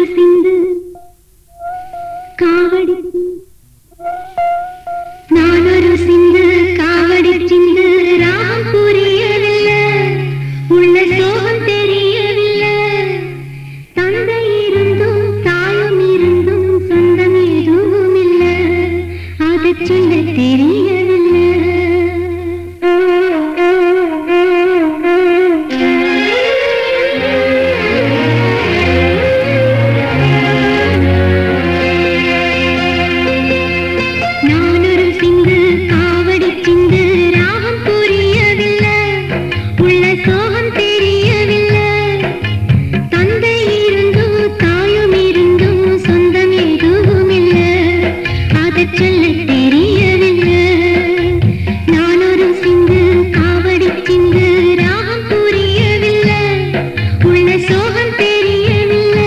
சிந்து காவடி நானொரு சிந்து காவடி சிந்து ராகம் புரியவில்லை உள்ள சோகம் தெரியவில்லை தந்தை இருந்தும் தாயும் இருந்தும் சொந்தம் எதுவும் இல்லை அது சொல்ல நானொரு சிந்து காவடி சிந்து ராகம் புரியவில்லை உள்ள சோகம் தெரியவில்லை தந்தை இருந்தும் தாயும் இருந்தும் சொந்தம் எதுவும் இல்லை அதை சொல்ல தெரியவில்லை நான் ஒரு சிந்து காவடி சிந்து ராகம் புரியவில்லை உள்ள சோகம் தெரியவில்லை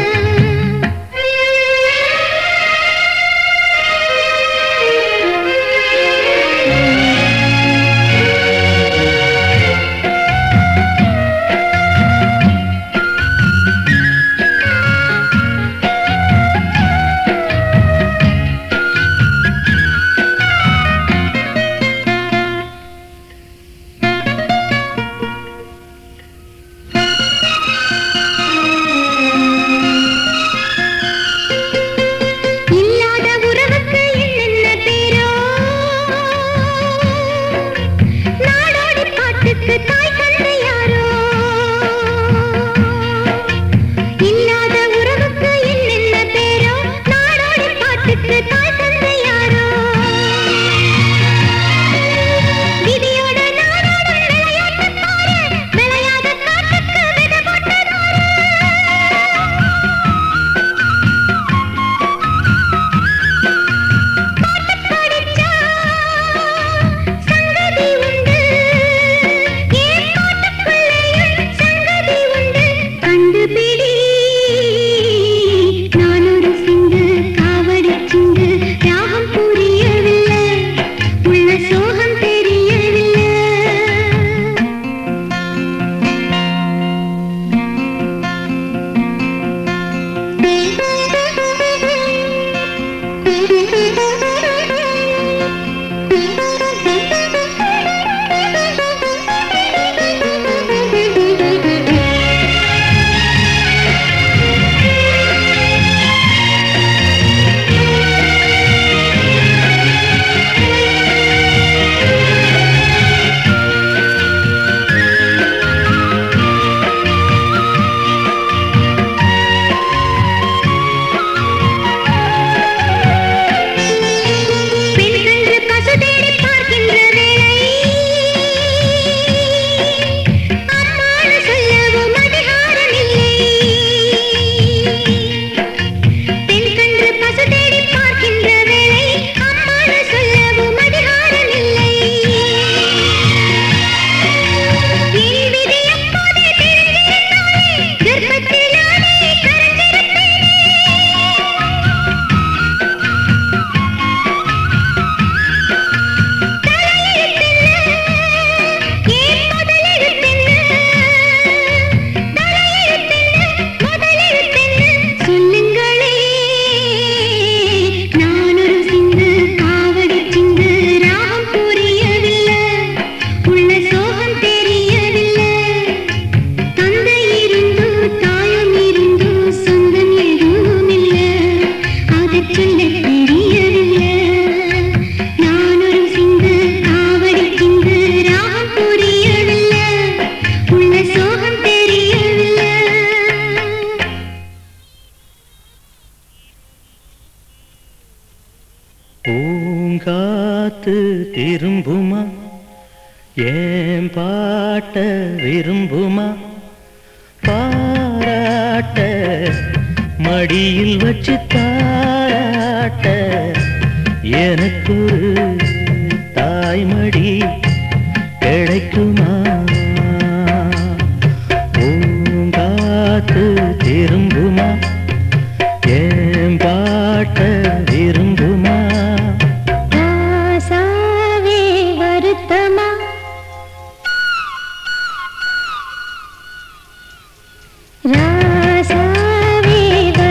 இல்லாத உறவுக்கு என்னென்ன பேரோ நாடோடி பாட்டுக்கு தாய் தந்தை யாரோ இல்லாத உறவுக்கு என்னென்ன பேரோ நாடோடி பாட்டுக்கு தாய் தந்தை யாரோ விதியோட நாடோடும் விளையாட்டு பாரு விளையாத காட்டுக்கு விதை போட்டதோ படிச்சா சங்கதி உண்டு ஏன் பாட்டுக்குள்ளேயும் சங்கதி உண்டு கண்டுபிடி நான் ஒரு சிந்து காவடி சிந்து ராகம் புரியவில்லை உள்ள சோகம் தெரியவில்லை பெண்கன்று பசு தேடி பார்க்கின்ற வேளை அம்மானு சொல்லவும் அதிகாரம் இல்லை பெண்கன்று பசு தேடி பார்க்கின்ற வேளை அம்மானு சொல்லவும் அதிகாரம் இல்லை என் விதி எப்போதே தெரிந்திருந்தாலே கர்ப்பத்தினாலே கரைஞ்சிருப்பேனே சொல்லுங்களே நான் ஒரு சிந்து காவடி சிந்து ராகம் புரியவில்லை உள்ள சோகம் தெரியவில்லை தந்தை இருந்து தாயம் இருந்து சொந்தம் எதுவும் இல்லை அதை சொல்ல தெரியவில்லை நான் ஒரு சிந்து காவடி சிந்து ராகம் புரியவில்லை உள்ள சோகம் தெரியவில்லை பூங்காத்து திரும்புமா ஏன் பாட்ட விரும்புமா பாராட்ட மடியில் வச்சு தாராட்ட எனக்கு ஒரு தாய்மடி கிடைக்குமா பூங்காத்து திரும்புமா ஏன் பாட்ட விரும்புமா ஆசாவே வருத்தமா ராசாவே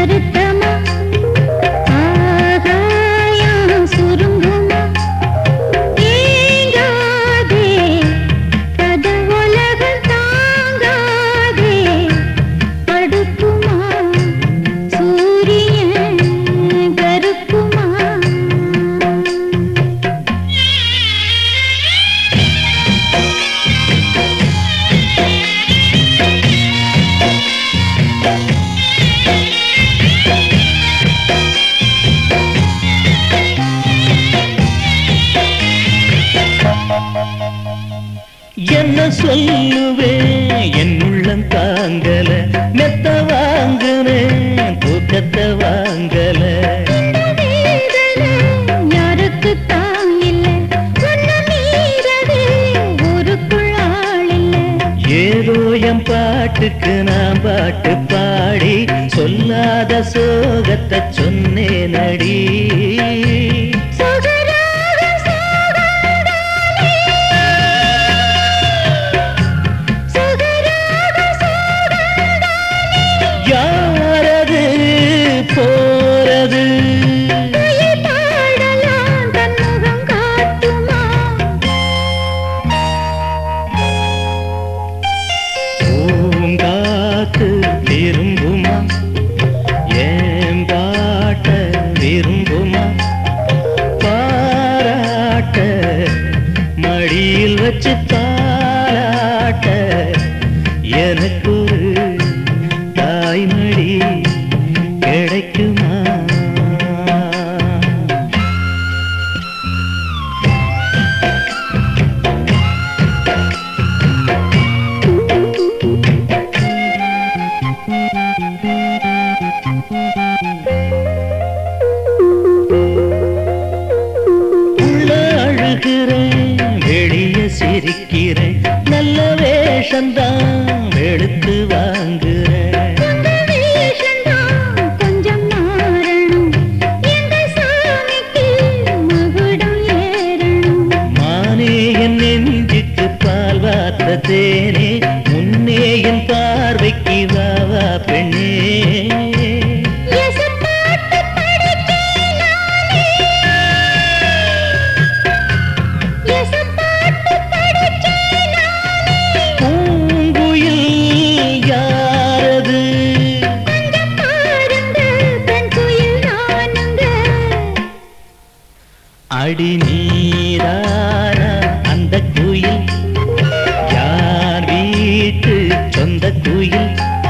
என்ன சொல்லுவேன் என் உள்ளம் தாங்கல மெத்த வாங்குனேன் தூக்கத்தை வாங்கல இந்த வேதனை யாருக்குத்தான் இல்லை உன்னை மீறவே ஊருக்குள் ஆள் இல்லை ஏதோ என் பாட்டுக்கு நான் பாட்டு பாடி சொல்லாத சோகத்தை சொன்னேன் அடி சுகராக சோகந்தானே சுகராக சோகந்தானே யாரது போறது உயிர் பாடலாம் தன் முகம் காட்டுமா பூங்காத்து விரும்புமா ஏன் பாட்ட விரும்புமா பாராட்ட மடியில் வச்சு தாராட்ட எனக்கு ஒரு தாய்மடி கிடைக்குமா உள்ள அழுகிறேன் வெளிய சிரிக்கிறேன் நல்ல வேஷந்தான் வெளுத்து வாங்குறேன் உங்க வேஷந்தான் கொஞ்சம் மாறணும் எங்க சாமிக்கு மகுடம் ஏறணும் மானே என் நெஞ்சுக்கு பால் வார்த்த தேனே முன்னே என் பார்வைக்கு வாவா பெண்ணே எசப்பாட்டு படிச்சேன் நானே எசப்பாட்டு படிச்சேன் நானே பூங்குயில் யாரது கொஞ்சம் பாருங்க பெண் குயில் நானுங்க அடி நீரான அந்த குயில் யார் வீட்டு சொந்த குயில்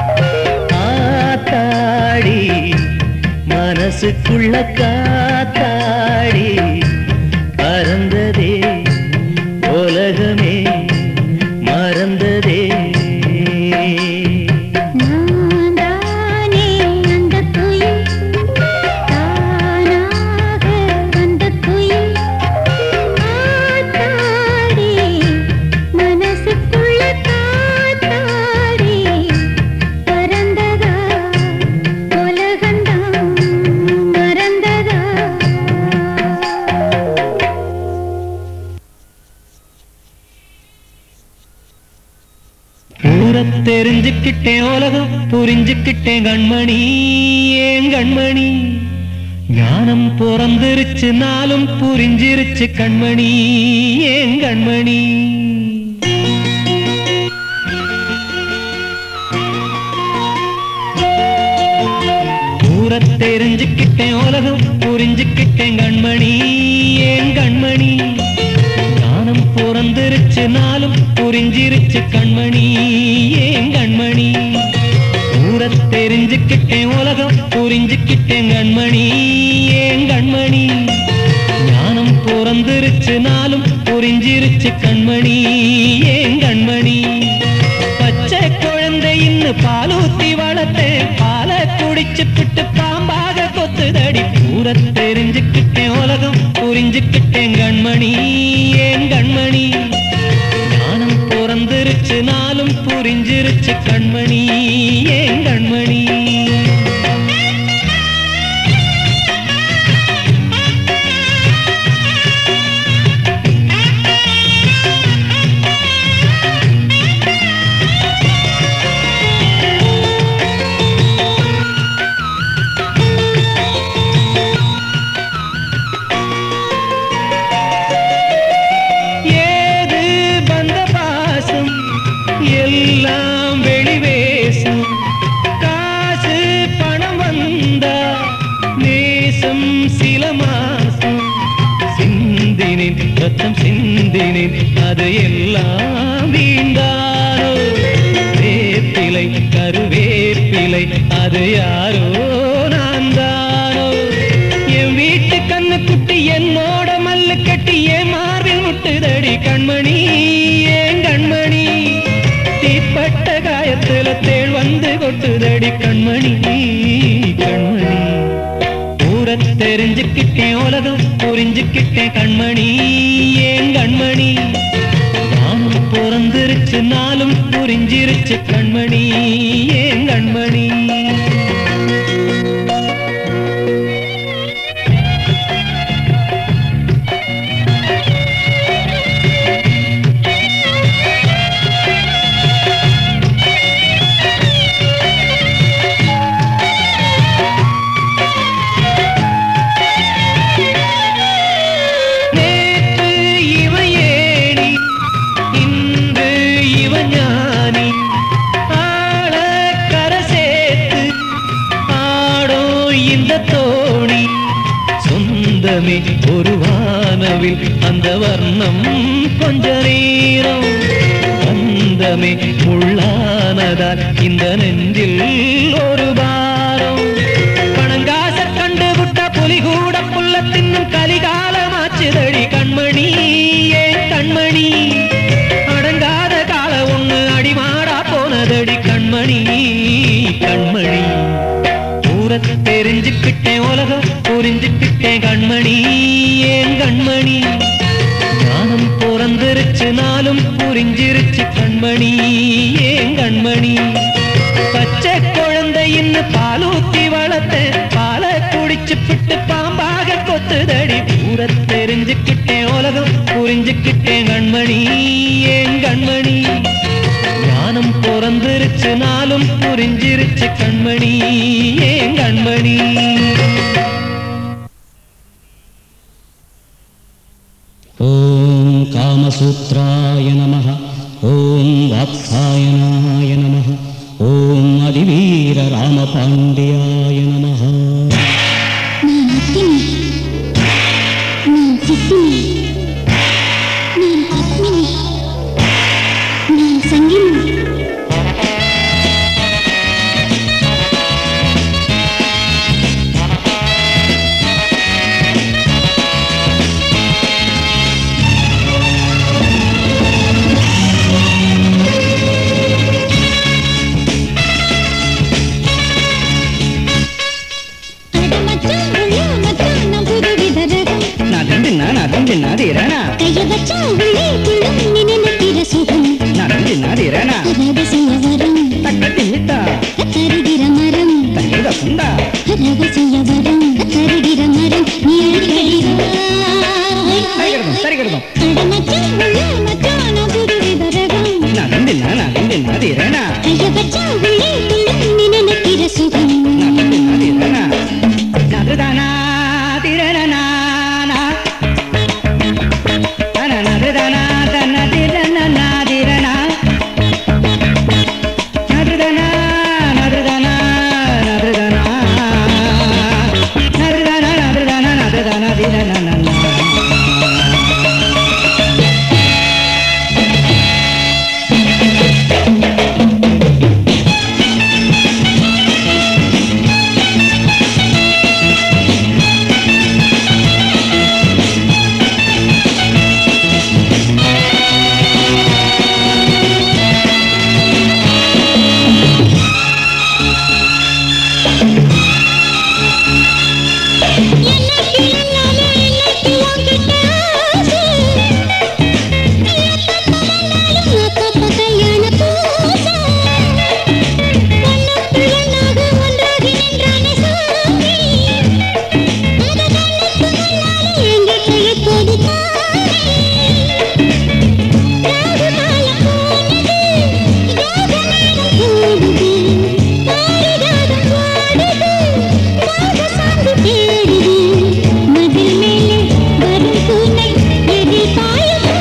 ஆத்தாடி மனசுக்குள்ள காத்தாடி பறந்ததே உலகமே மறந்ததே நான் தானே அந்த குயில் தானாக வந்த குயில் ஆத்தாடி மனசுக்குள்ள காத்தாடி பறந்ததா உலகந்தான் மறந்ததா ஊரத் தெரிஞ்சுக்கிட்டேன் உலகம் புரிஞ்சுக்கிட்டேன் கண்மணி ஏன் கண்மணி ஞானம் பிறந்திருச்சு நாளும் புரிஞ்சிருச்சு கண்மணி ஏன் கண்மணி ஊரத் தெரிஞ்சுக்கிட்டேன் உலகம் புரிஞ்சுக்கிட்டேன் கண்மணி ஏன் கண்மணி ஞானம் பிறந்திருச்சு நாளும் புரிஞ்சிருச்சு கண்மணி ஏன் கண்மணி ஊரத் தெரிஞ்சுக்கிட்டேன் உலகம் புரிஞ்சுக்கிட்டேன் கண்மணி ஏன் கண்மணி ஞானம் பிறந்திருச்சு நாளும் புரிஞ்சிருச்சு கண்மணி ஏன் கண்மணி பச்சை குழந்தை இன்னும் பாலூத்தி வளர்த்தேன் பாலை குடிச்சு பிட்டு பாம்பாக கொத்துதடி பூர தெரிஞ்சுக்கிட்டேன் உலகம் புரிஞ்சுக்கிட்டேன் கண்மணி ஏன் கண்மணி ஞானம் பிறந்திருச்சு நாளும் புரிஞ்சிருச்சு கண்மணி ஏன் கண்மணி ஏது பந்த பாசம் எல்லாம் வெளிவேசம் காசு பணம் வந்தா நேசம் சில மாசம் சிந்தினேன் ரத்தம் சிந்தினேன் அது எல்லாம் வீண்டானோ வேப்பிலை கருவேப்பிலை அது யாரோ நான் தானோ என் வீட்டு கண்ணு குட்டி என்னோட மல்லு கட்டி என் மார்பில் முட்டுதடி கண்மணி ஏன் கண்மணி தெரிஞ்சுக்கிட்டேன் உலகம் புரிஞ்சுக்கிட்டேன் கண்மணி ஏன் கண்மணி நானும் பிறந்திருச்சு நாளும் புரிஞ்சிருச்சு கண்மணி ஏன் கண்மணி நேற்று இவன் ஏணி இன்று இவன் ஞானி ஆள கரை சேர்த்து ஆடோ இந்த தோணி சொந்தமே ஒரு வானவில் அந்த வர்ணம் கொஞ்ச நேரம் பந்தமே முள்ளானதால் இந்த நெஞ்சில் ஒரு பாரம் பணங்காச கண்டு விட்ட புலி கூட புல்ல தின்னும் கலிகாலமாச்சுதடி கண்மணி ஏன் கண்மணி அடங்காத கால ஒண்ணு அடிமாடா போனதடி கண்மணி கண்மணி ஊர தெரிஞ்சுக்கிட்டேன் உலகம் புரிஞ்சுக்கிட்டேன் கண்மணி ஏன் கண்மணி ஞானம் பிறந்திருச்சு நாளும் புரிஞ்சிருச்சு கண்மணி ஏன் கண்மணி பச்சை குழந்தை இன்னும் பாலூத்தி வளர்த்த பாலை குடிச்சு பிட்டு பாம்பாக கொத்துதடி பூர தெரிஞ்சுக்கிட்டேன் உலகம் புரிஞ்சுக்கிட்டேன் கண்மணி ஏன் கண்மணி ஞானம் பிறந்திருச்சு நாளும் புரிஞ்சிருச்சு கண்மணி ஏன் கண்மணி ॐ कामसूत्राय नमः ॐ वात्सायनाय नमः ॐ अधिवीररामपाण्ड्याय नमः நான் அத்தினி நான் சித்தினி நான் பத்மினி நான் சங்கினி அட மச்சான் உள்ளே மச்சான் நான் புது வித ரகம் நதந்தின்னா நதந்தின்னா தீரனா கைய வச்சா உள்ளே துள்ளும் நீ நினைக்கிற சுகம் நதந்தின்னா தீரனா ரகசிய வரம் தக்கத்தி மித்தா தருகிற மரம் தங்கித குந்தா ரகசிய வரம் தருகிற மரம் நீ அடிக்கடி சரிகிருதம் சரிகிருதம் அட மச்சான் உள்ளே மச்சான் நான் புது வித ரகம் நதந்தின்னா நதந்தின்னா தீரனா கைய வச்சா உள்ளே துள்ளும் நீ நினைக்கிற சுகம் நதந்தின்னா தீரனா நதுதானா தீரனா நதுதானா தன்ன தீரனா தீரனா நதுதானா நதுதானா நதுதானா நதுதானா நதுதானா நதுதானா தீரனா மதில் மேலே வரும் பூனை எதிர் பாயுமோ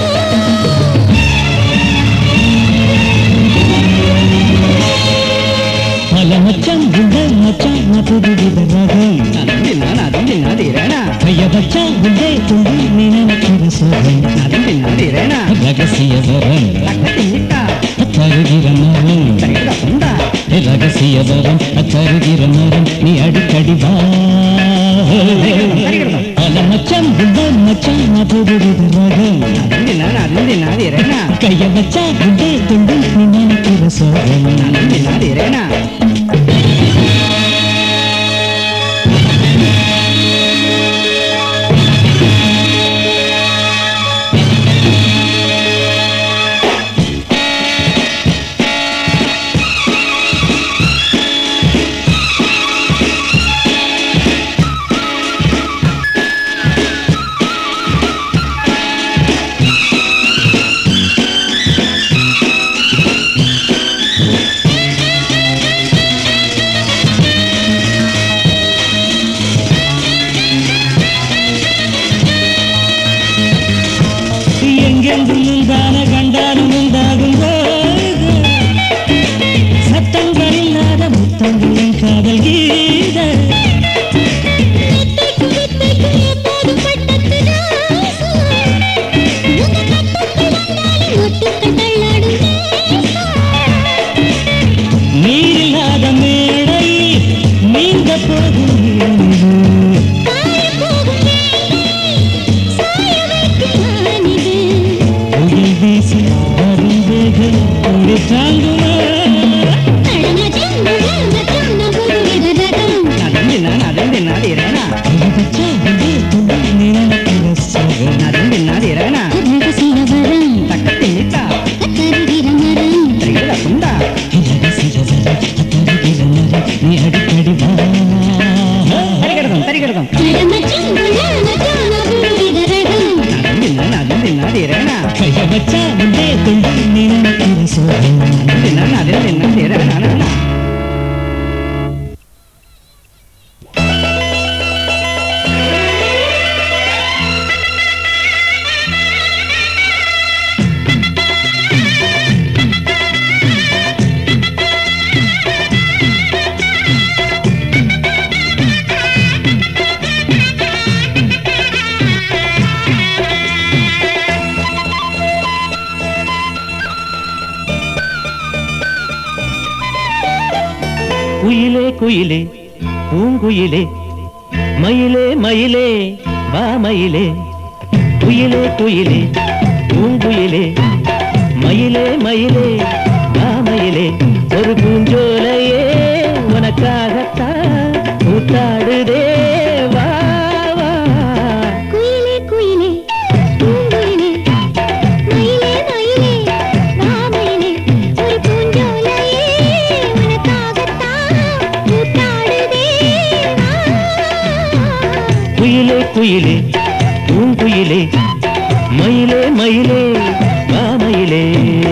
பல மச்சான் உள்ள மச்சான் நான் புது வித ரகம் நதந்தின்னா நதந்தின்னா தீரனா கைய வச்சா உள்ளே துள்ளி நீ நினைக்கிற சுகம் நதந்தின்னா தீரனா ரகசிய வரம் தக்கத்தி மித்தா தருகிற மரம் தங்கித குந்தா ரகசிய வரம் தருகிற மரம் நீ அடிக்கடி வா பல மச்சான் உள்ள மச்சான் நான் புது வித ரகம் நதந்தின்னா நதந்தின்னா தீரனா கைய வச்சா உள்ளே துள்ளி நீ நினைக்கிற சுகம் நதந்தின்னா தீரனா ஆ எங்கும் முந்தான கண்டாலும் உண்டாகும் போது சத்தங்கள் இல்லாத முத்தங்களின் காதல் கீத வித்தைக்கு வித்தைக்கு எப்போதும் பட்டத்து ராசா உங்க கட்டத்து வந்தாலும் ஒட்டுக்கள் தள்ளாடும் நேசா நீரில்லாத மேடை நீங்க போகும் நிலவு. காய போகும் வேலை சாய வைக்கும் வானிது புயல் வீசி வரும் வேகம் கொடி தாங்குமா அடமச்சான் மச்சான் நான் புதுவித ரகம் நதந்தினா நதந்தினாதிரேனா கை வச்சா வந்து துள்ளி நினைக்கிற சுகம் நதந்தினாதிரேனா ரகசிய வரம் தக்கத்திட்டா கத்தருகிற மரம் திரிகிட குண்டா ரகசிய வரம் அத்தருகிற மரம் நீ அடிக்கடி வா தரிகிடதும் தரிகிடதும் அடமச்சான் மச்சான் நான் புதுவித ரகம் நதந்தினா நதந்தினாதிரேனா கைய வச்சா வந்து துள்ளி நினைக்கிற சுகம் நதந்தினா நதந்தினாதிரேனா குயிலே குயிலே பூங்குயிலே மயிலே மயிலே வா மயிலே குயிலே குயிலே பூங்குயிலே மயிலே மயிலே வா மயிலே ஒரு பூஞ்சோலையே உனக்காகத்தான் கூத்தாடுதே வா வா குயிலே குயிலே பூங்குயிலே மயிலே மயிலே மாமயிலே ஒரு பூஞ்சோலையே உனக்காகத்தான் கூத்தாடுதே வா. குயிலே குயிலே பூங்குயிலே மயிலே மயிலே வா மயிலே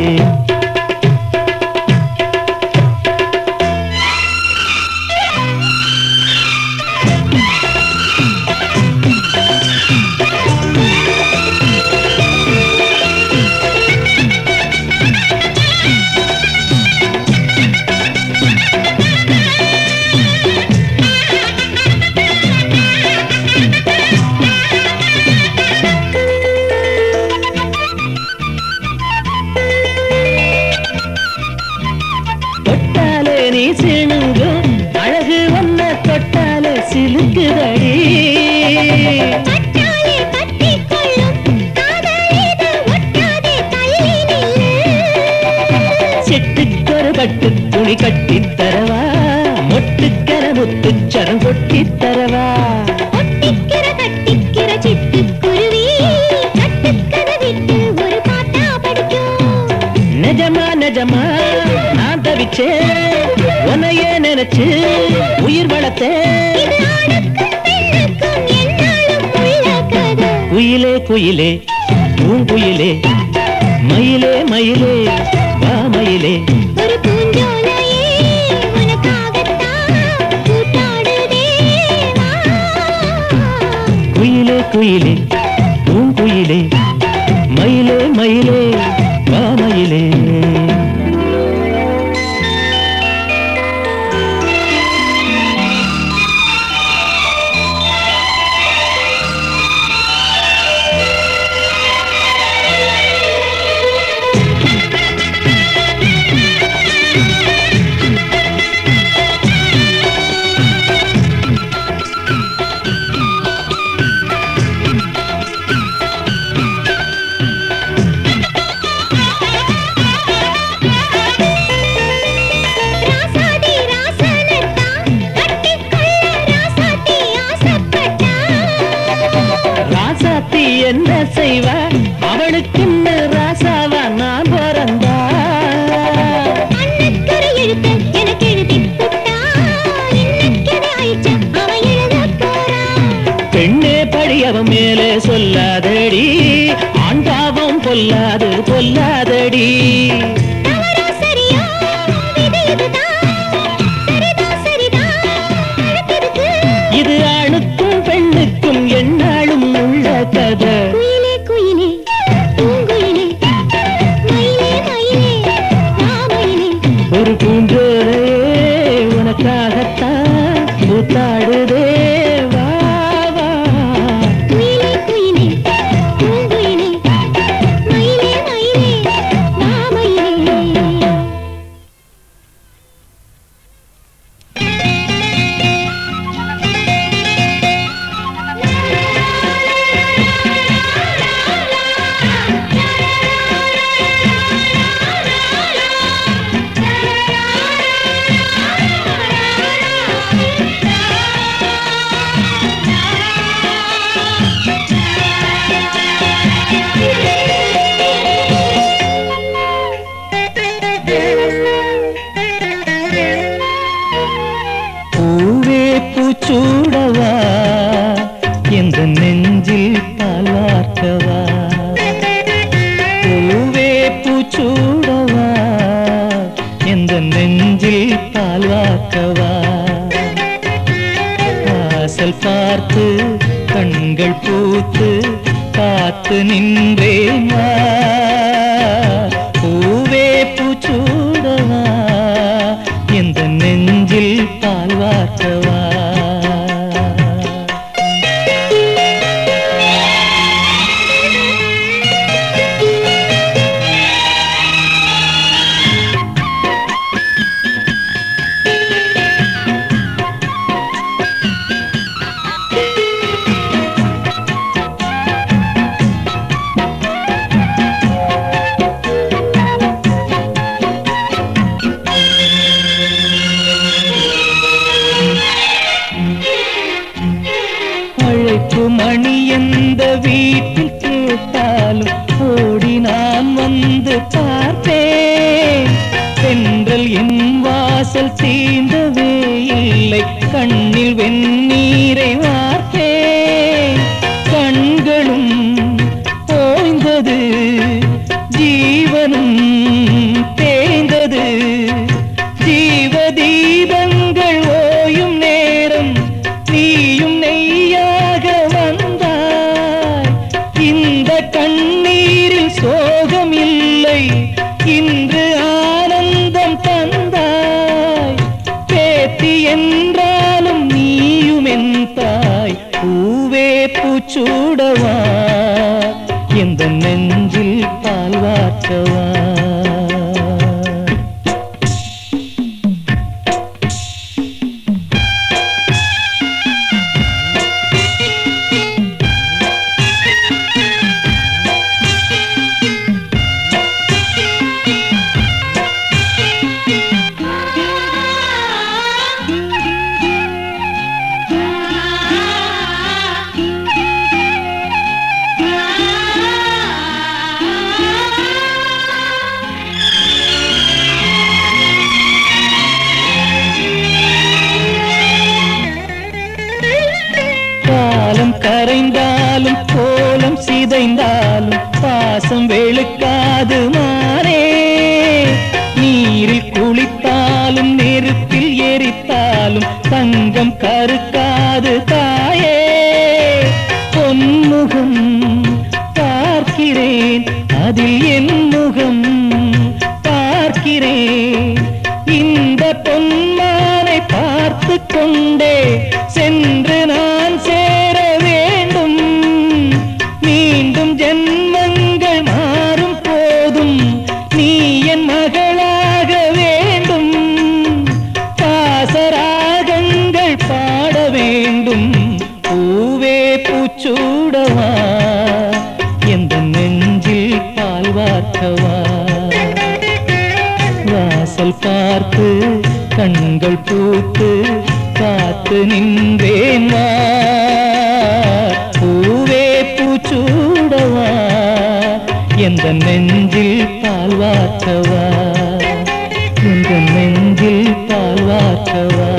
தொட்டாலே நீ சிணுங்கும் அழகு ஒன்ன தொட்டாலே சிலுக்குதடி பட்டாலே கட்டிக்கொள்ளும் காதலிது ஒட்டாதே தள்ளி நில்லு சிட்டுக்கொரு பட்டு துணி கட்டித் தரவா மொட்டுக்கர முத்துச்சரம் கொட்டித் தரவா ஒட்டிக்கிற கட்டிக்கிற சிட்டுக்குருவி கட்டுக்கதை விட்டு ஒரு பாட்டா படிக்கும் நிஜமா நிஜமா நான் தவிச்சேன் உன்னையே நினைச்சு உயிர் வளர்த்தேன் இது ஆணுக்கும் பெண்ணுக்கும் எந்நாளும் உள்ள கதை குயிலே குயிலே பூங்குயிலே மயிலே மயிலே வா மயிலே ஒரு பூஞ்சோலையே உனக்காகத்தான் கூத்தாடுதே வா. குயிலே குயிலே பூங்குயிலே மயிலே மயிலே வா மயிலே ராசாதி ராசனத்தான் கட்டிக்கொள்ள ராசாத்தி ஆசைப்பட்டா ராசாத்தி என்ன செய்வா அவளுக்கு ராசாவா நான் பிறந்தா அன்னக்கரை எழுத்த எனக்கு எழுதி புட்டா இன்னக்கதை ஆயிடுச்சா அவன் எழுத போறான் பெண்ணே படி அவன் மேலே சொல்லாதடி ஆண்டாவும் பொல்லாது பொல்லாதடி தவறா சரியா விதி இதுதான் சரிதான் சரிதான் அழுத்ததுக்கு இது ஆணுக்கும் பெண்ணுக்கும் எந்நாளும் உள்ள கதை குயிலே குயிலே பூங்குயிலே நின்றேன் வா பூவே பூச்சூடவா எந்த நெஞ்சில் பால் வார்த்தவா அழைப்பு மணி எந்த வீட்டில் கேட்டாலும் ஓடி நான் வந்து பார்த்தேன் தென்றல் என் வாசல் தீண்டவே இல்லை கண்ணில் வெந்நீரை வார்த்தேன் கண்களும் ஓய்ந்தது ஜீவனும் தேய்ந்தது ஜீவ தீபங்கள் ஓயும் நேரம் நீயும் நெய்யாக வந்தாய் இந்த கண்ணீரில் சோகம் இல்லை இன்று ஆனந்தம் தந்தாய் பேத்தி என்றாலும் நீயும் என் தாய் பூவே பூச்சூடவா எந்த நெஞ்சில் பால் வாற்றவா காலம் கரைந்தாலும் கோலம் சிதைந்தாலும் பாசம் வெளுக்காது மாறே நீரில் குளித்தாலும் நெருப்பில் எரித்தாலும் தங்கம் கருக்காது தாயே பொன்முகம் பார்க்கிறேன் அதில் என் முகம் பார்க்கிறேன் இந்த பொன்மானை பார்த்து கொண்டே சென்று நான் சேர வேண்டும் மீண்டும் ஜென்மங்கள் மாறும் போதும் நீ என் மகளாக வேண்டும் பாசராகங்கள் பாட வேண்டும் பூவே பூச்சூடவா எந்த நெஞ்சில் பால் வார்த்தவா வாசல் பார்த்து கண்கள் பூத்து காத்து நின்றேன் வா பூவே பூச்சூடவா எந்த நெஞ்சில் பால் வார்த்தவா எந்த நெஞ்சில் பால் வார்த்தவா